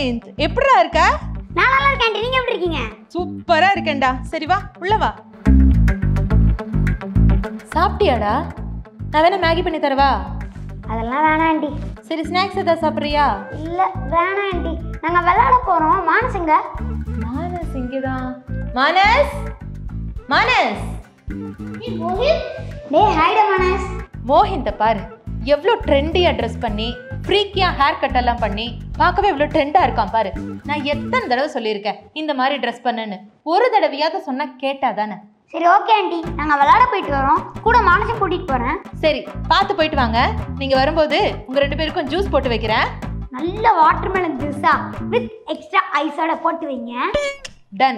மோஹிந்த் எப்படிடா இருக்க நான் நல்லா இருக்கேன் ஆண்டி நீங்க எப்படி இருக்கீங்க சூப்பரா இருக்கேன்டா சரி வா உள்ள வா சாப்பிட்டியாடா நான் வேணா மேகி பண்ணி தரவா அதெல்லாம் வேணாம் ஆண்டி சரி ஸ்நாக்ஸ் ஏதாவது சாப்பிட்றியா இல்ல வேணாம் ஆண்டி நாங்க விளையாட போறோம் மானசுங்க மானஸ் இங்கதான் மானஸ் மானஸ் டேய் ஹாய்டா மானஸ் மோஹிந்த பாரு எவ்வளோ ட்ரெண்டியாக ட்ரெஸ் பண்ணி ஃப்ரீக்கியாக ஹேர் கட் எல்லாம் பண்ணி பார்க்கவே எவ்வளோ ட்ரெண்டாக இருக்கான் பாரு நான் எத்தனை தடவை சொல்லியிருக்கேன் இந்த மாதிரி ட்ரெஸ் பண்ணுன்னு ஒரு தடவையாவது சொன்னா கேட்டா தானே சரி ஓகே ஆண்டி நாங்க விளையாட போயிட்டு வரோம் கூட மானசை கூட்டிட்டு போறேன் சரி பார்த்து போயிட்டு வாங்க நீங்கள் வரும்போது உங்கள் ரெண்டு பேருக்கும் ஜூஸ் போட்டு வைக்கிறேன் நல்ல வாட்டர்மெலன் ஜூஸா வித் எக்ஸ்ட்ரா ஐஸோட போட்டு வைங்க டன்